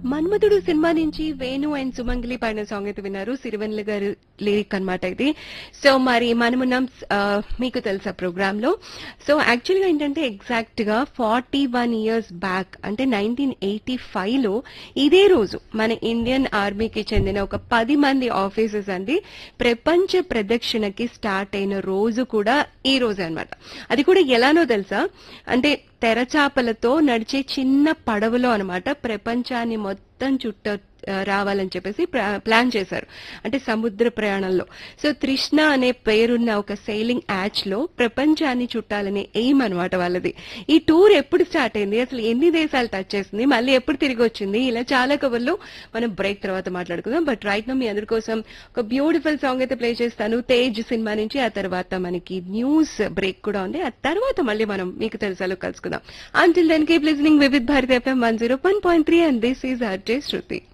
మన్మధుడు cinema నుంచి Venu and సుమంగిలి పాడిన song అయితే విన్నారు సిరివెన్నెల గారు లిరిక్ అనమాట ఇది సో మరి మనమున్నాం ఆ, మీకు తెలుసా ప్రోగ్రామ్ లో సో యాక్చువల్ గా ఏంటంటే ఎగ్జాక్ట్ గా ఫార్టీ వన్ ఇయర్స్ బ్యాక్ అంటే నైన్టీన్ ఎయిటీ ఫైవ్ లో ఇదే రోజు మన ఇండియన్ ఆర్మీకి చెందిన ఒక పది మంది ఆఫీసర్స్ అండి ప్రపంచ ప్రదక్షిణకి స్టార్ట్ అయిన రోజు కూడా ఈ రోజు అన్నమాట అది కూడా ఎలానో తెలుసా అంటే తెరచాపలతో నడిచే చిన్న పడవలో అన్నమాట ప్రపంచాన్ని మొత్తం చుట్ట ఆ, రావాలని చెప్పేసి ప్రా- ప్లాన్ చేశారు అంటే సముద్ర ప్రయాణంలో సో తృష్ణ అనే పేరున్న ఒక సెయిలింగ్ యాచ్ లో ప్రపంచాన్ని చుట్టాలనే ఎయిమ్ అనమాట వాళ్ళది ఈ టూర్ ఎప్పుడు స్టార్ట్ అయింది అసలు ఎన్ని దేశాలు టచ్ చేసింది మళ్ళీ ఎప్పుడు తిరిగి వచ్చింది ఇలా చాలా కబుర్లు మనం బ్రేక్ తర్వాత మాట్లాడుకుందాం బట్ రైట్ నో మీ అందరి కోసం ఒక బ్యూటిఫుల్ సాంగ్ అయితే ప్లే చేస్తాను తేజ్ సినిమా నుంచి ఆ తర్వాత మనకి న్యూస్ బ్రేక్ కూడా ఉంది ఆ తర్వాత మళ్ళీ మనం మీకు తెలుసాలో కలుసుకుందాం until then keep listening Vividh Bharati FM one zero one point three and this is RJ Shruti